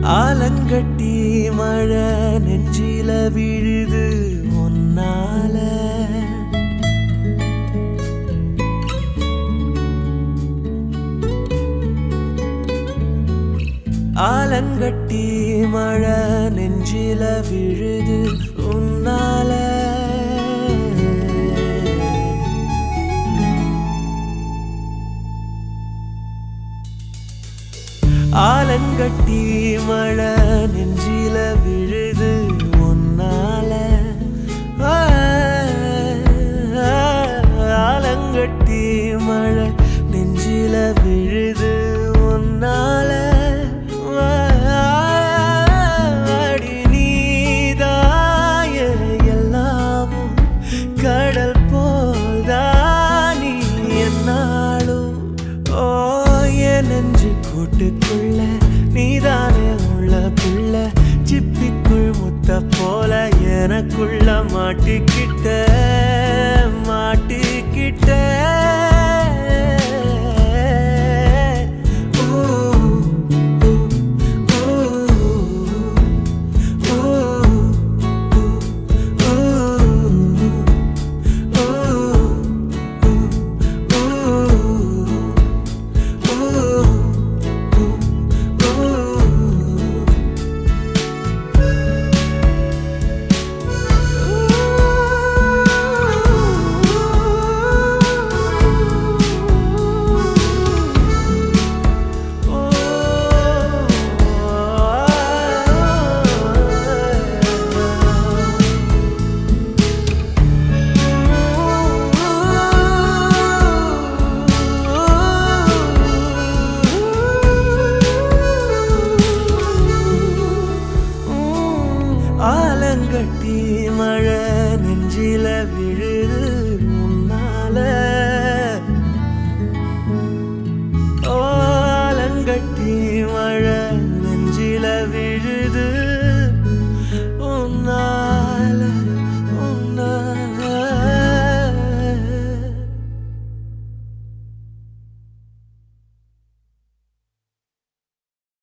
ஆலங்கட்டி மழை நெஞ்சில விழுது ஒன்னால ஆலங்கட்டி மழை நெஞ்சில விழுது உன்னால ஆலங்கட்டி மழை நெஞ்சில விழுது ஒன்னால ஆ, ஆலங்கட்டி மழை நெஞ்சில விழுது ஒன்னால அடி நீதாய எல்லாமும் கடல் போல்தானி என்னாலும் ஓ என் நெஞ்சு கூட்டுக்குள்ள நீதானே உள்ள புள்ள சிப்பிக்குள் முத்த போல எனக்குள்ள மாட்டிக்கிட்ட மாட்டிக்கிட்ட ஊ, ஊ, ஊ, ஊ, ஊ, ஆலங்கட்டி மழை நெஞ்சில விழுது முன்னால ஆலங்கட்டி மழை நெஞ்சில விழு